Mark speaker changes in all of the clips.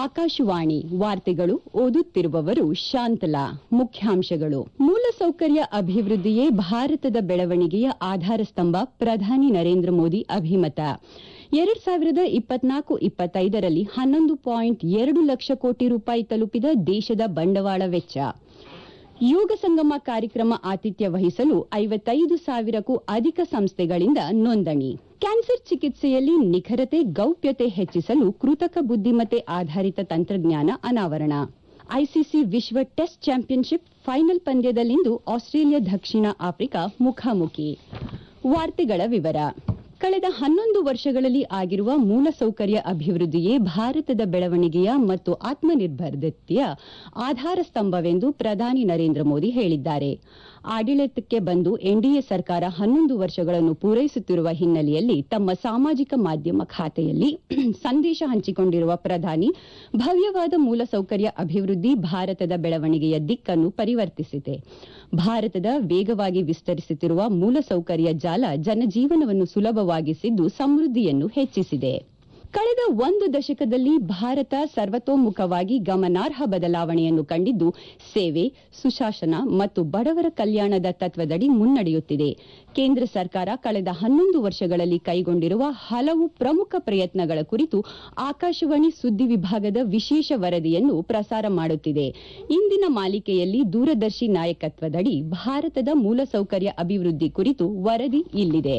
Speaker 1: ಆಕಾಶವಾಣಿ ವಾರ್ತೆಗಳು ಓದುತ್ತಿರುವವರು ಶಾಂತಲಾ ಮುಖ್ಯಾಂಶಗಳು ಮೂಲಸೌಕರ್ಯ ಅಭಿವೃದ್ಧಿಯೇ ಭಾರತದ ಬೆಳವಣಿಗೆಯ ಆಧಾರ ಸ್ತಂಭ ಪ್ರಧಾನಿ ನರೇಂದ್ರ ಮೋದಿ ಅಭಿಮತ ಎರಡ್ ಸಾವಿರದ ಇಪ್ಪತ್ನಾಲ್ಕು ಇಪ್ಪತ್ತೈದರಲ್ಲಿ ಹನ್ನೊಂದು ಪಾಯಿಂಟ್ ಎರಡು ಲಕ್ಷ ಕೋಟಿ ರೂಪಾಯಿ ತಲುಪಿದ ದೇಶದ ಬಂಡವಾಳ ವೆಚ್ಚ ಯೋಗ ಸಂಗಮ ಕಾರ್ಯಕ್ರಮ ಆತಿಥ್ಯ ವಹಿಸಲು ಐವತ್ತೈದು ಸಾವಿರಕ್ಕೂ ಅಧಿಕ ಸಂಸ್ಥೆಗಳಿಂದ ನೋಂದಣಿ ಕ್ಯಾನ್ಸರ್ ಚಿಕಿತ್ಸೆಯಲ್ಲಿ ನಿಖರತೆ ಗೌಪ್ಯತೆ ಹೆಚ್ಚಿಸಲು ಕೃತಕ ಬುದ್ದಿಮತ್ತೆ ಆಧಾರಿತ ತಂತ್ರಜ್ಞಾನ ಅನಾವರಣ ಐಸಿಸಿ ವಿಶ್ವ ಟೆಸ್ಟ್ ಚಾಂಪಿಯನ್ಶಿಪ್ ಫೈನಲ್ ಪಂದ್ಯದಲ್ಲಿಂದು ಆಸ್ಟ್ರೇಲಿಯಾ ದಕ್ಷಿಣ ಆಫ್ರಿಕಾ ಮುಖಾಮುಖಿ ವಾರ್ತೆಗಳ ವಿವರ ಕಳೆದ ಹನ್ನೊಂದು ವರ್ಷಗಳಲ್ಲಿ ಆಗಿರುವ ಮೂಲಸೌಕರ್ಯ ಅಭಿವೃದ್ಧಿಯೇ ಭಾರತದ ಬೆಳವಣಿಗೆಯ ಮತ್ತು ಆತ್ಮನಿರ್ಭರತೆಯ ಆಧಾರ ಸ್ತಂಭವೆಂದು ಪ್ರಧಾನಿ ನರೇಂದ್ರ ಮೋದಿ ಹೇಳಿದ್ದಾರೆ ಆಡಳಿತಕ್ಕೆ ಬಂದು ಎನ್ಡಿಎ ಸರ್ಕಾರ ಹನ್ನೊಂದು ವರ್ಷಗಳನ್ನು ಪೂರೈಸುತ್ತಿರುವ ಹಿನ್ನೆಲೆಯಲ್ಲಿ ತಮ್ಮ ಸಾಮಾಜಿಕ ಮಾಧ್ಯಮ ಖಾತೆಯಲ್ಲಿ ಸಂದೇಶ ಹಂಚಿಕೊಂಡಿರುವ ಪ್ರಧಾನಿ ಭವ್ಯವಾದ ಮೂಲಸೌಕರ್ಯ ಅಭಿವೃದ್ಧಿ ಭಾರತದ ಬೆಳವಣಿಗೆಯ ದಿಕ್ಕನ್ನು ಪರಿವರ್ತಿಸಿದೆ ಭಾರತದ ವೇಗವಾಗಿ ವಿಸ್ತರಿಸುತ್ತಿರುವ ಮೂಲಸೌಕರ್ಯ ಜಾಲ ಜನಜೀವನವನ್ನು ಸುಲಭವಾಗಿಸಿದ್ದು ಸಮೃದ್ಧಿಯನ್ನು ಹೆಚ್ಚಿಸಿದೆ ಕಳೆದ ಒಂದು ದಶಕದಲ್ಲಿ ಭಾರತ ಸರ್ವತೋಮುಖವಾಗಿ ಗಮನಾರ್ಹ ಬದಲಾವಣೆಯನ್ನು ಕಂಡಿದ್ದು ಸೇವೆ ಸುಶಾಸನ ಮತ್ತು ಬಡವರ ಕಲ್ಯಾಣದ ತತ್ವದಡಿ ಮುನ್ನಡೆಯುತ್ತಿದೆ ಕೇಂದ್ರ ಸರ್ಕಾರ ಕಳೆದ ಹನ್ನೊಂದು ವರ್ಷಗಳಲ್ಲಿ ಕೈಗೊಂಡಿರುವ ಹಲವು ಪ್ರಮುಖ ಪ್ರಯತ್ನಗಳ ಕುರಿತು ಆಕಾಶವಾಣಿ ಸುದ್ದಿ ವಿಭಾಗದ ವಿಶೇಷ ವರದಿಯನ್ನು ಪ್ರಸಾರ ಮಾಡುತ್ತಿದೆ ಇಂದಿನ ಮಾಲಿಕೆಯಲ್ಲಿ ದೂರದರ್ಶಿ ನಾಯಕತ್ವದಡಿ ಭಾರತದ ಮೂಲಸೌಕರ್ಯ ಅಭಿವೃದ್ಧಿ ಕುರಿತು ವರದಿ ಇಲ್ಲಿದೆ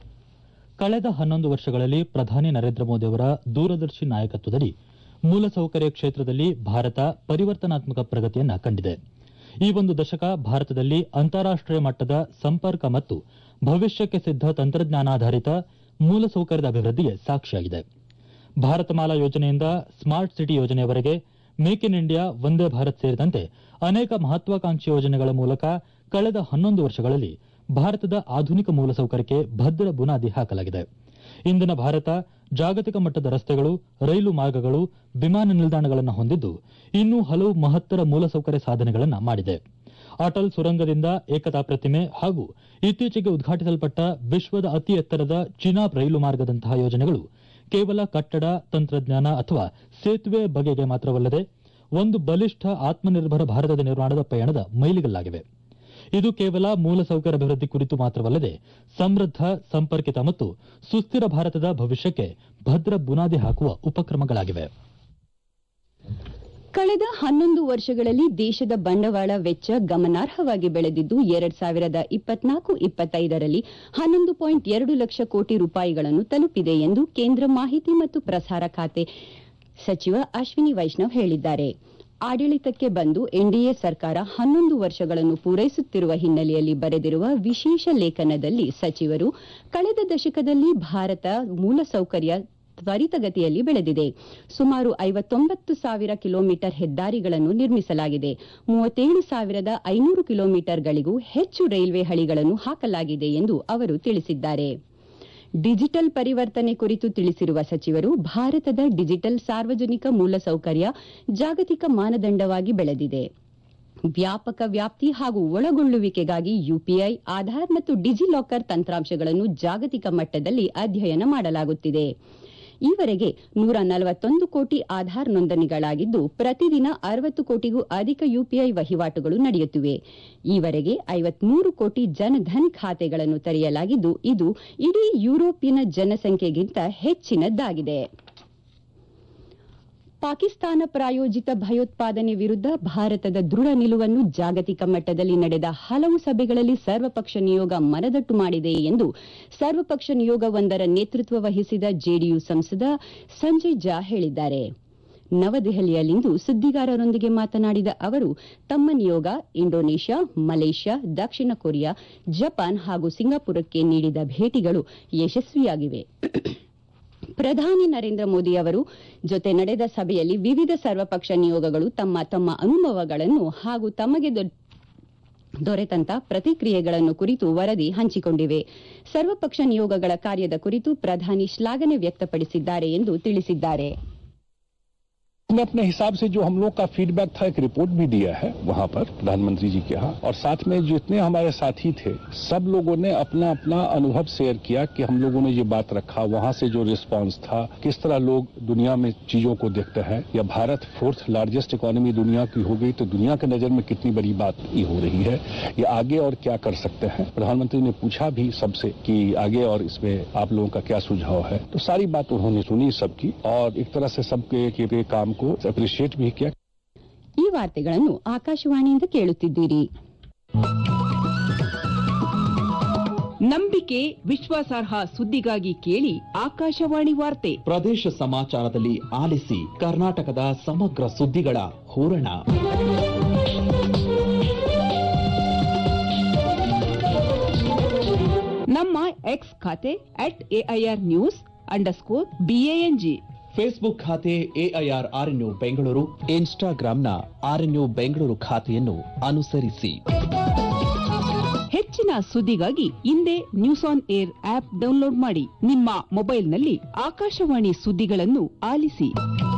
Speaker 2: ಕಳೆದ ಹನ್ನೊಂದು ವರ್ಷಗಳಲ್ಲಿ ಪ್ರಧಾನಿ ನರೇಂದ್ರ ಮೋದಿ ಅವರ ದೂರದರ್ಶಿ ನಾಯಕತ್ವದಡಿ ಮೂಲಸೌಕರ್ಯ ಕ್ಷೇತ್ರದಲ್ಲಿ ಭಾರತ ಪರಿವರ್ತನಾತ್ಮಕ ಪ್ರಗತಿಯನ್ನ ಕಂಡಿದೆ ಈ ಒಂದು ದಶಕ ಭಾರತದಲ್ಲಿ ಅಂತಾರಾಷ್ಟೀಯ ಮಟ್ಟದ ಸಂಪರ್ಕ ಮತ್ತು ಭವಿಷ್ಯಕ್ಕೆ ಸಿದ್ಧ ತಂತ್ರಜ್ಞಾನಾಧಾರಿತ ಮೂಲಸೌಕರ್ಯದ ಅಭಿವೃದ್ಧಿಗೆ ಸಾಕ್ಷಿಯಾಗಿದೆ ಭಾರತಮಾಲಾ ಯೋಜನೆಯಿಂದ ಸ್ಮಾರ್ಟ್ ಸಿಟಿ ಯೋಜನೆಯವರೆಗೆ make in India Vande Bharat ಸೇರಿದಂತೆ ಅನೇಕ ಮಹತ್ವಾಕಾಂಕ್ಷಿ ಯೋಜನೆಗಳ ಮೂಲಕ ಕಳೆದ ಹನ್ನೊಂದು ವರ್ಷಗಳಲ್ಲಿ ಭಾರತದ ಆಧುನಿಕ ಮೂಲಸೌಕರ್ಯಕ್ಕೆ ಭದ್ರ ಬುನಾದಿ ಹಾಕಲಾಗಿದೆ ಇಂದಿನ ಭಾರತ ಜಾಗತಿಕ ಮಟ್ಟದ ರಸ್ತೆಗಳು ರೈಲು ಮಾರ್ಗಗಳು ವಿಮಾನ ನಿಲ್ದಾಣಗಳನ್ನು ಹೊಂದಿದ್ದು ಇನ್ನೂ ಹಲವು ಮಹತ್ತರ ಮೂಲಸೌಕರ್ಯ ಸಾಧನೆಗಳನ್ನು ಮಾಡಿದೆ ಅಟಲ್ ಸುರಂಗದಿಂದ ಏಕತಾ ಪ್ರತಿಮೆ ಹಾಗೂ ಇತ್ತೀಚೆಗೆ ಉದ್ಘಾಟಿಸಲ್ಪಟ್ಟ ವಿಶ್ವದ ಅತಿ ಎತ್ತರದ ಚಿನಾಬ್ ರೈಲು ಮಾರ್ಗದಂತಹ ಯೋಜನೆಗಳು ಕೇವಲ ಕಟ್ಟಡ ತಂತ್ರಜ್ಞಾನ ಅಥವಾ ಸೇತುವೆ ಬಗೆಗೆ ಮಾತ್ರವಲ್ಲದೆ ಒಂದು ಬಲಿಷ್ಠ ಆತ್ಮನಿರ್ಭರ ಭಾರತದ ನಿರ್ಮಾಣದ ಪಯಣದ ಮೈಲಿಗಲ್ಲಾಗಿವೆ ಇದು ಕೇವಲ ಮೂಲಸೌಕರ್ಯ ಅಭಿವೃದ್ಧಿ ಕುರಿತು ಮಾತ್ರವಲ್ಲದೆ ಸಮೃದ್ಧ ಸಂಪರ್ಕಿತ ಮತ್ತು ಸುಸ್ಥಿರ ಭಾರತದ ಭವಿಷ್ಯಕ್ಕೆ ಭದ್ರ ಬುನಾದಿ ಹಾಕುವ ಉಪಕ್ರಮಗಳಾಗಿವೆ
Speaker 1: ಕಳೆದ ಹನ್ನೊಂದು ವರ್ಷಗಳಲ್ಲಿ ದೇಶದ ಬಂಡವಾಳ ವೆಚ್ಚ ಗಮನಾರ್ಹವಾಗಿ ಬೆಳೆದಿದ್ದು ಎರಡ್ ಸಾವಿರದ ಇಪ್ಪತ್ನಾಲ್ಕು ಇಪ್ಪತ್ತೈದರಲ್ಲಿ ಹನ್ನೊಂದು ಪಾಯಿಂಟ್ ಎರಡು ಲಕ್ಷ ಕೋಟಿ ರೂಪಾಯಿಗಳನ್ನು ತಲುಪಿದೆ ಎಂದು ಕೇಂದ್ರ ಮಾಹಿತಿ ಮತ್ತು ಪ್ರಸಾರ ಖಾತೆ ಸಚಿವ ಅಶ್ವಿನಿ ವೈಷ್ಣವ್ ಹೇಳಿದ್ದಾರೆ ಆಡಳಿತಕ್ಕೆ ಬಂದು ಎನ್ಡಿಎ ಸರ್ಕಾರ ಹನ್ನೊಂದು ವರ್ಷಗಳನ್ನು ಪೂರೈಸುತ್ತಿರುವ ಹಿನ್ನೆಲೆಯಲ್ಲಿ ಬರೆದಿರುವ ವಿಶೇಷ ಲೇಖನದಲ್ಲಿ ಸಚಿವರು ಕಳೆದ ದಶಕದಲ್ಲಿ ಭಾರತ ಮೂಲಸೌಕರ್ಯ ತ್ವರಿತಗತಿಯಲ್ಲಿ ಬೆಳೆದಿದೆ ಸುಮಾರು ಐವತ್ತೊಂಬತ್ತು ಸಾವಿರ ಕಿಲೋಮೀಟರ್ ಹೆದ್ದಾರಿಗಳನ್ನು ನಿರ್ಮಿಸಲಾಗಿದೆ ಮೂವತ್ತೇಳು ಸಾವಿರದ ಐನೂರು ಕಿಲೋಮೀಟರ್ಗಳಿಗೂ ಹೆಚ್ಚು ರೈಲ್ವೆ ಹಳಿಗಳನ್ನು ಹಾಕಲಾಗಿದೆ ಎಂದು ಅವರು ತಿಳಿಸಿದ್ದಾರೆ ಡಿಜಿಟಲ್ ಪರಿವರ್ತನೆ ಕುರಿತು ತಿಳಿಸಿರುವ ಸಚಿವರು ಭಾರತದ ಡಿಜಿಟಲ್ ಸಾರ್ವಜನಿಕ ಮೂಲಸೌಕರ್ಯ ಜಾಗತಿಕ ಮಾನದಂಡವಾಗಿ ಬೆಳೆದಿದೆ ವ್ಯಾಪಕ ವ್ಯಾಪ್ತಿ ಹಾಗೂ ಒಳಗೊಳ್ಳುವಿಕೆಗಾಗಿ ಯುಪಿಐ ಆಧಾರ್ ಮತ್ತು ಡಿಜಿಲಾಕರ್ ತಂತ್ರಾಂಶಗಳನ್ನು ಜಾಗತಿಕ ಮಟ್ಟದಲ್ಲಿ ಅಧ್ಯಯನ ಮಾಡಲಾಗುತ್ತಿದೆ ಈವರೆಗೆ ನೂರ ನಲವತ್ತೊಂದು ಕೋಟಿ ಆಧಾರ್ ನೋಂದಣಿಗಳಾಗಿದ್ದು ಪ್ರತಿದಿನ ಅರವತ್ತು ಕೋಟಿಗೂ ಅಧಿಕ ಯುಪಿಐ ವಹಿವಾಟುಗಳು ನಡೆಯುತ್ತಿವೆ ಈವರೆಗೆ ಐವತ್ಮೂರು ಕೋಟಿ ಜನಧನ್ ಖಾತೆಗಳನ್ನು ತೆರೆಯಲಾಗಿದ್ದು ಇದು ಇಡೀ ಯುರೋಪಿನ ಜನಸಂಖ್ಯೆಗಿಂತ ಹೆಚ್ಚಿನದ್ದಾಗಿದೆ ಪಾಕಿಸ್ತಾನ ಪ್ರಾಯೋಜಿತ ಭಯೋತ್ಪಾದನೆ ವಿರುದ್ಧ ಭಾರತದ ದೃಢ ನಿಲುವನ್ನು ಜಾಗತಿಕ ಮಟ್ಟದಲ್ಲಿ ನಡೆದ ಹಲವು ಸಭೆಗಳಲ್ಲಿ ಸರ್ವಪಕ್ಷ ನಿಯೋಗ ಮನದಟ್ಟು ಮಾಡಿದೆ ಎಂದು ಸರ್ವಪಕ್ಷ ನಿಯೋಗವೊಂದರ ನೇತೃತ್ವ ವಹಿಸಿದ ಜೆಡಿಯು ಸಂಸದ ಸಂಜಯ್ ಜಾ ಹೇಳಿದ್ದಾರೆ ನವದೆಹಲಿಯಲ್ಲಿಂದು ಸುದ್ದಿಗಾರರೊಂದಿಗೆ ಮಾತನಾಡಿದ ಅವರು ತಮ್ಮ ನಿಯೋಗ ಇಂಡೋನೇಷ್ಯಾ ಮಲೇಷ್ಯಾ ದಕ್ಷಿಣ ಕೊರಿಯಾ ಜಪಾನ್ ಹಾಗೂ ಸಿಂಗಾಪುರಕ್ಕೆ ನೀಡಿದ ಭೇಟಿಗಳು ಯಶಸ್ವಿಯಾಗಿವೆ ಪ್ರಧಾನಿ ನರೇಂದ್ರ ಮೋದಿ ಅವರು ಜೊತೆ ನಡೆದ ಸಭೆಯಲ್ಲಿ ವಿವಿಧ ಸರ್ವಪಕ್ಷ ನಿಯೋಗಗಳು ತಮ್ಮ ತಮ್ಮ ಅನುಭವಗಳನ್ನು ಹಾಗೂ ತಮಗೆ ದೊರೆತಂತ ಪ್ರತಿಕ್ರಿಯೆಗಳನ್ನು ಕುರಿತು ವರದಿ ಹಂಚಿಕೊಂಡಿವೆ ಸರ್ವಪಕ್ಷ ನಿಯೋಗಗಳ ಕಾರ್ಯದ ಕುರಿತು ಪ್ರಧಾನಿ ಶ್ಲಾಘನೆ ವ್ಯಕ್ತಪಡಿಸಿದ್ದಾರೆ ಎಂದು ತಿಳಿಸಿದ್ದಾರೆ
Speaker 3: ने अपने हिसाब से जो हम लोग का फीडबैक था एक रिपोर्ट भी दिया है वहां पर प्रधानमंत्री जी के यहाँ और साथ में जितने हमारे साथी थे सब लोगों ने अपना अपना अनुभव शेयर किया कि हम लोगों ने ये बात रखा वहां से जो रिस्पांस था किस तरह लोग दुनिया में चीजों को देखते हैं या भारत फोर्थ लार्जेस्ट इकोनॉमी दुनिया की हो गई तो दुनिया की नजर में कितनी बड़ी बात ये हो रही है ये आगे और क्या कर सकते हैं प्रधानमंत्री ने पूछा भी सबसे कि आगे और इसमें आप लोगों का क्या सुझाव है तो सारी बात उन्होंने सुनी सबकी और एक तरह से सबके के काम को अप्रिशिएट भी किया
Speaker 1: ಈ ವಾರ್ತೆಗಳನ್ನು ಆಕಾಶವಾಣಿಯಿಂದ ಕೇಳುತ್ತಿದ್ದೀರಿ
Speaker 4: ನಂಬಿಕೆ ವಿಶ್ವಾಸಾರ್ಹ ಸುದ್ದಿಗಾಗಿ ಕೇಳಿ ಆಕಾಶವಾಣಿ ವಾರ್ತೆ
Speaker 5: ಪ್ರದೇಶ ಸಮಾಚಾರದಲ್ಲಿ ಆಲಿಸಿ ಕರ್ನಾಟಕದ ಸಮಗ್ರ ಸುದ್ದಿಗಳ ಹೂರಣ
Speaker 4: ನಮ್ಮ ಎಕ್ಸ್ ಖಾತೆ at AIR news underscore BANG
Speaker 5: Facebook ಖಾತೆ ಎಐಆರ್ ಆರ್ಎನ್ಯು ಬೆಂಗಳೂರು ಇನ್ಸ್ಟಾಗ್ರಾಂನ ಆರ್ಎನ್ಯು ಬೆಂಗಳೂರು ಖಾತೆಯನ್ನು ಅನುಸರಿಸಿ
Speaker 4: ಹೆಚ್ಚಿನ ಸುದ್ದಿಗಾಗಿ ಹಿಂದೆ news on air app download ಮಾಡಿ ನಿಮ್ಮ ಮೊಬೈಲ್ನಲ್ಲಿ ಆಕಾಶವಾಣಿ ಸುದ್ದಿಗಳನ್ನು ಆಲಿಸಿ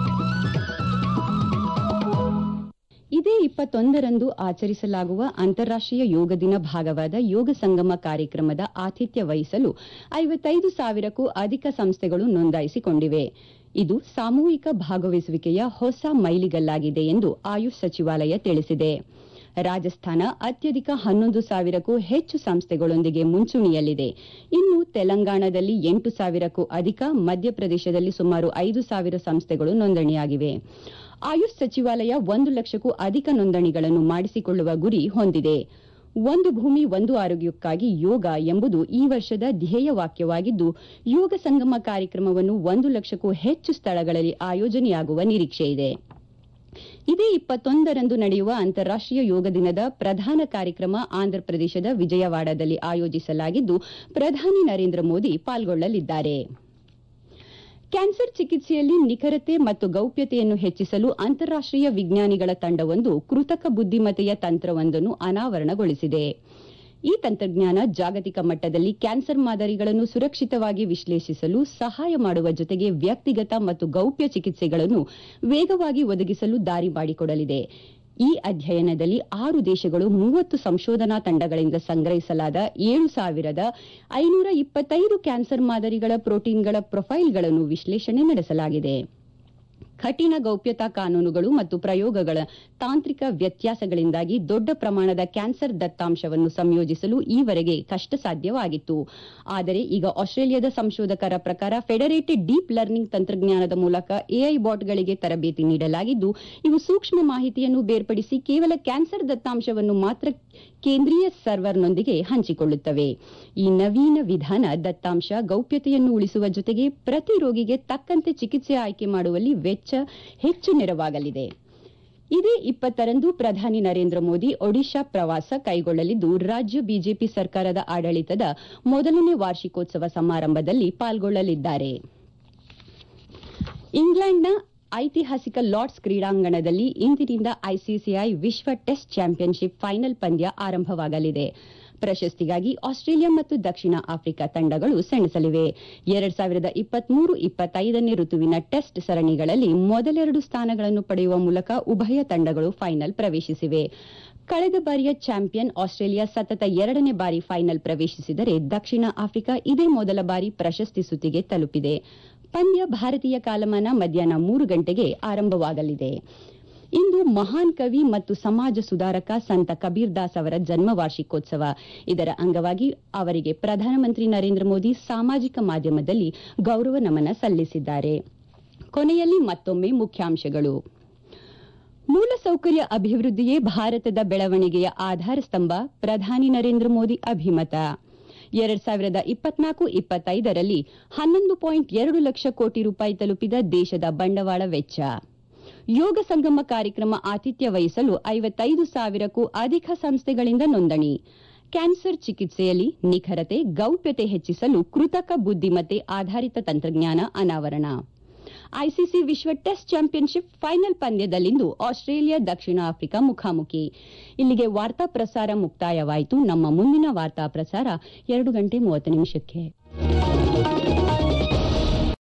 Speaker 1: ಇದೇ ಇಪ್ಪತ್ತೊಂದರಂದು ಆಚರಿಸಲಾಗುವ ಅಂತಾರಾಷ್ಟ್ರೀಯ ಯೋಗ ದಿನ ಭಾಗವಾದ ಯೋಗ ಸಂಗಮ ಕಾರ್ಯಕ್ರಮದ ಆತಿಥ್ಯ ವಹಿಸಲು ಐವತ್ತೈದು ಸಾವಿರಕ್ಕೂ ಅಧಿಕ ಸಂಸ್ಥೆಗಳು ನೋಂದಾಯಿಸಿಕೊಂಡಿವೆ ಇದು ಸಾಮೂಹಿಕ ಭಾಗವಹಿಸುವಿಕೆಯ ಹೊಸ ಮೈಲಿಗಲ್ಲಾಗಿದೆ ಎಂದು ಆಯುಷ್ ಸಚಿವಾಲಯ ತಿಳಿಸಿದೆ ರಾಜಸ್ಥಾನ ಅತ್ಯಧಿಕ ಹನ್ನೊಂದು ಸಾವಿರಕ್ಕೂ ಹೆಚ್ಚು ಸಂಸ್ಥೆಗಳೊಂದಿಗೆ ಮುಂಚೂಣಿಯಲ್ಲಿದೆ ಇನ್ನು ತೆಲಂಗಾಣದಲ್ಲಿ ಎಂಟು ಸಾವಿರಕ್ಕೂ ಅಧಿಕ ಮಧ್ಯಪ್ರದೇಶದಲ್ಲಿ ಸುಮಾರು ಐದು ಸಾವಿರ ಸಂಸ್ಥೆಗಳು ನೋಂದಣಿಯಾಗಿವೆ ಆಯುಷ್ ಸಚಿವಾಲಯ ಒಂದು ಲಕ್ಷಕ್ಕೂ ಅಧಿಕ ನೋಂದಣಿಗಳನ್ನು ಮಾಡಿಸಿಕೊಳ್ಳುವ ಗುರಿ ಹೊಂದಿದೆ ಒಂದು ಭೂಮಿ ಒಂದು ಆರೋಗ್ಯಕ್ಕಾಗಿ ಯೋಗ ಎಂಬುದು ಈ ವರ್ಷದ ಧ್ಯೇಯವಾಕ್ಯವಾಗಿದ್ದು ಯೋಗ ಸಂಗಮ ಕಾರ್ಯಕ್ರಮವನ್ನು ಒಂದು ಲಕ್ಷಕ್ಕೂ ಹೆಚ್ಚು ಸ್ಥಳಗಳಲ್ಲಿ ಆಯೋಜನೆಯಾಗುವ ನಿರೀಕ್ಷೆಯಿದೆ ಇದೇ ಇಪ್ಪತ್ತೊಂದರಂದು ನಡೆಯುವ ಅಂತಾರಾಷ್ಟ್ರೀಯ ಯೋಗ ದಿನದ ಪ್ರಧಾನ ಕಾರ್ಯಕ್ರಮ ಆಂಧ್ರಪ್ರದೇಶದ ವಿಜಯವಾಡದಲ್ಲಿ ಆಯೋಜಿಸಲಾಗಿದ್ದು ಪ್ರಧಾನಿ ನರೇಂದ್ರ ಮೋದಿ ಪಾಲ್ಗೊಳ್ಳಲಿದ್ದಾರೆ ಕ್ಯಾನ್ಸರ್ ಚಿಕಿತ್ಸೆಯಲ್ಲಿ ನಿಖರತೆ ಮತ್ತು ಗೌಪ್ಯತೆಯನ್ನು ಹೆಚ್ಚಿಸಲು ಅಂತಾರಾಷ್ಟ್ರೀಯ ವಿಜ್ಞಾನಿಗಳ ತಂಡವೊಂದು ಕೃತಕ ಬುದ್ದಿಮತ್ತೆಯ ತಂತ್ರವೊಂದನ್ನು ಅನಾವರಣಗೊಳಿಸಿದೆ ಈ ತಂತ್ರಜ್ಞಾನ ಜಾಗತಿಕ ಮಟ್ಟದಲ್ಲಿ ಕ್ಯಾನ್ಸರ್ ಮಾದರಿಗಳನ್ನು ಸುರಕ್ಷಿತವಾಗಿ ವಿಶ್ಲೇಷಿಸಲು ಸಹಾಯ ಮಾಡುವ ಜೊತೆಗೆ ವ್ಯಕ್ತಿಗತ ಮತ್ತು ಗೌಪ್ಯ ಚಿಕಿತ್ಸೆಗಳನ್ನು ವೇಗವಾಗಿ ಒದಗಿಸಲು ದಾರಿ ಮಾಡಿಕೊಡಲಿದೆ ಈ ಅಧ್ಯಯನದಲ್ಲಿ ಆರು ದೇಶಗಳು ಮೂವತ್ತು ಸಂಶೋಧನಾ ತಂಡಗಳಿಂದ ಸಂಗ್ರಹಿಸಲಾದ ಏಳು ಸಾವಿರದ ಐನೂರ ಇಪ್ಪತ್ತೈದು ಕ್ಯಾನ್ಸರ್ ಮಾದರಿಗಳ ಪ್ರೋಟೀನ್ಗಳ ಪ್ರೊಫೈಲ್ಗಳನ್ನು ವಿಶ್ಲೇಷಣೆ ನಡೆಸಲಾಗಿದೆ ಕಠಿಣ ಗೌಪ್ಯತಾ ಕಾನೂನುಗಳು ಮತ್ತು ಪ್ರಯೋಗಗಳ ತಾಂತ್ರಿಕ ವ್ಯತ್ಯಾಸಗಳಿಂದಾಗಿ ದೊಡ್ಡ ಪ್ರಮಾಣದ ಕ್ಯಾನ್ಸರ್ ದತ್ತಾಂಶವನ್ನು ಸಂಯೋಜಿಸಲು ಈವರೆಗೆ ಕಷ್ಟ ಸಾಧ್ಯವಾಗಿತ್ತು ಆದರೆ ಈಗ ಆಸ್ಟ್ರೇಲಿಯಾದ ಸಂಶೋಧಕರ ಪ್ರಕಾರ ಫೆಡರೇಟೆಡ್ ಡೀಪ್ ಲರ್ನಿಂಗ್ ತಂತ್ರಜ್ಞಾನದ ಮೂಲಕ ಎಐ ಬಾಟ್ಗಳಿಗೆ ತರಬೇತಿ ನೀಡಲಾಗಿದ್ದು ಇವು ಸೂಕ್ಷ್ಮ ಮಾಹಿತಿಯನ್ನು ಬೇರ್ಪಡಿಸಿ ಕೇವಲ ಕ್ಯಾನ್ಸರ್ ದತ್ತಾಂಶವನ್ನು ಮಾತ್ರ ಕೇಂದ್ರೀಯ ಸರ್ವರ್ನೊಂದಿಗೆ ಹಂಚಿಕೊಳ್ಳುತ್ತವೆ ಈ ನವೀನ ವಿಧಾನ ದತ್ತಾಂಶ ಗೌಪ್ಯತೆಯನ್ನು ಉಳಿಸುವ ಜೊತೆಗೆ ಪ್ರತಿ ರೋಗಿಗೆ ತಕ್ಕಂತೆ ಚಿಕಿತ್ಸೆ ಆಯ್ಕೆ ಮಾಡುವಲ್ಲಿ ವೆಚ್ಚ ಹೆಚ್ಚು ನೆರವಾಗಲಿದೆ ಇದೇ ಇಪ್ಪತ್ತರಂದು ಪ್ರಧಾನಿ ನರೇಂದ್ರ ಮೋದಿ ಒಡಿಶಾ ಪ್ರವಾಸ ಕೈಗೊಳ್ಳಲಿದ್ದು ರಾಜ್ಯ ಬಿಜೆಪಿ ಸರ್ಕಾರದ ಆಡಳಿತದ ಮೊದಲನೇ ವಾರ್ಷಿಕೋತ್ಸವ ಸಮಾರಂಭದಲ್ಲಿ ಪಾಲ್ಗೊಳ್ಳಲಿದ್ದಾರೆ ಇಂಗ್ಲೆಂಡ್ನ ಐತಿಹಾಸಿಕ ಲಾರ್ಡ್ಸ್ ಕ್ರೀಡಾಂಗಣದಲ್ಲಿ ಇಂದಿನಿಂದ ಐಸಿಸಿಐ ವಿಶ್ವ ಟೆಸ್ಟ್ ಚಾಂಪಿಯನ್ಶಿಪ್ ಫೈನಲ್ ಪಂದ್ಯ ಆರಂಭವಾಗಲಿದೆ ಪ್ರಶಸ್ತಿಗಾಗಿ ಆಸ್ಟ್ರೇಲಿಯಾ ಮತ್ತು ದಕ್ಷಿಣ ಆಫ್ರಿಕಾ ತಂಡಗಳು ಸೆಣಸಲಿವೆ ಎರಡ್ ಸಾವಿರದ ಇಪ್ಪತ್ಮೂರು ಇಪ್ಪತ್ತೈದನೇ ಋತುವಿನ ಟೆಸ್ಟ್ ಸರಣಿಗಳಲ್ಲಿ ಮೊದಲೆರಡು ಸ್ಥಾನಗಳನ್ನು ಪಡೆಯುವ ಮೂಲಕ ಉಭಯ ತಂಡಗಳು ಫೈನಲ್ ಪ್ರವೇಶಿಸಿವೆ ಕಳೆದ ಬಾರಿಯ ಚಾಂಪಿಯನ್ ಆಸ್ಟ್ರೇಲಿಯಾ ಸತತ ಎರಡನೇ ಬಾರಿ ಫೈನಲ್ ಪ್ರವೇಶಿಸಿದರೆ ದಕ್ಷಿಣ ಆಫ್ರಿಕಾ ಇದೇ ಮೊದಲ ಬಾರಿ ಪ್ರಶಸ್ತಿ ಸುತ್ತಿಗೆ ತಲುಪಿದೆ ಪಂದ್ಯ ಭಾರತೀಯ ಕಾಲಮಾನ ಮಧ್ಯಾಹ್ನ ಮೂರು ಗಂಟೆಗೆ ಆರಂಭವಾಗಲಿದೆ ಇಂದು ಮಹಾನ್ ಕವಿ ಮತ್ತು ಸಮಾಜ ಸುಧಾರಕ ಸಂತ ಕಬೀರ್ ದಾಸ್ ಅವರ ಜನ್ಮ ವಾರ್ಷಿಕೋತ್ಸವ ಇದರ ಅಂಗವಾಗಿ ಅವರಿಗೆ ಪ್ರಧಾನಮಂತ್ರಿ ನರೇಂದ್ರ ಮೋದಿ ಸಾಮಾಜಿಕ ಮಾಧ್ಯಮದಲ್ಲಿ ಗೌರವ ನಮನ ಸಲ್ಲಿಸಿದ್ದಾರೆ ಕೊನೆಯಲ್ಲಿ ಮತ್ತೊಮ್ಮೆ ಮುಖ್ಯಾಂಶಗಳು ಮೂಲಸೌಕರ್ಯ ಅಭಿವೃದ್ಧಿಯೇ ಭಾರತದ ಬೆಳವಣಿಗೆಯ ಆಧಾರ ಸ್ತಂಭ ಪ್ರಧಾನಿ ನರೇಂದ್ರ ಮೋದಿ ಅಭಿಮತ ಎರಡ್ ಸಾವಿರದ ಇಪ್ಪತ್ನಾಲ್ಕು ಇಪ್ಪತ್ತೈದರಲ್ಲಿ ಹನ್ನೊಂದು ಪಾಯಿಂಟ್ ಎರಡು ಲಕ್ಷ ಕೋಟಿ ರೂಪಾಯಿ ತಲುಪಿದ ದೇಶದ ಬಂಡವಾಳ ವೆಚ್ಚ ಯೋಗ ಸಂಗಮ ಕಾರ್ಯಕ್ರಮ ಆತಿಥ್ಯ ವಹಿಸಲು ಐವತ್ತೈದು ಸಾವಿರಕ್ಕೂ ಅಧಿಕ ಸಂಸ್ಥೆಗಳಿಂದ ನೋಂದಣಿ ಕ್ಯಾನ್ಸರ್ ಚಿಕಿತ್ಸೆಯಲ್ಲಿ ನಿಖರತೆ ಗೌಪ್ಯತೆ ಹೆಚ್ಚಿಸಲು ಕೃತಕ ಬುದ್ದಿಮತ್ತೆ ಆಧಾರಿತ ತಂತ್ರಜ್ಞಾನ ಅನಾವರಣ ಐಸಿಸಿ ವಿಶ್ವ ಟೆಸ್ಟ್ ಚಾಂಪಿಯನ್ಶಿಪ್ ಫೈನಲ್ ಪಂದ್ಯದಲ್ಲಿಂದು ಆಸ್ಟ್ರೇಲಿಯಾ ದಕ್ಷಿಣ ಆಫ್ರಿಕಾ ಮುಖಾಮುಖಿ ಇಲ್ಲಿಗೆ ವಾರ್ತಾ ಪ್ರಸಾರ ಮುಕ್ತಾಯವಾಯಿತು ನಮ್ಮ ಮುಂದಿನ ವಾರ್ತಾ ಪ್ರಸಾರ ಎರಡು ಗಂಟೆ ಮೂವತ್ತು ನಿಮಿಷಕ್ಕೆ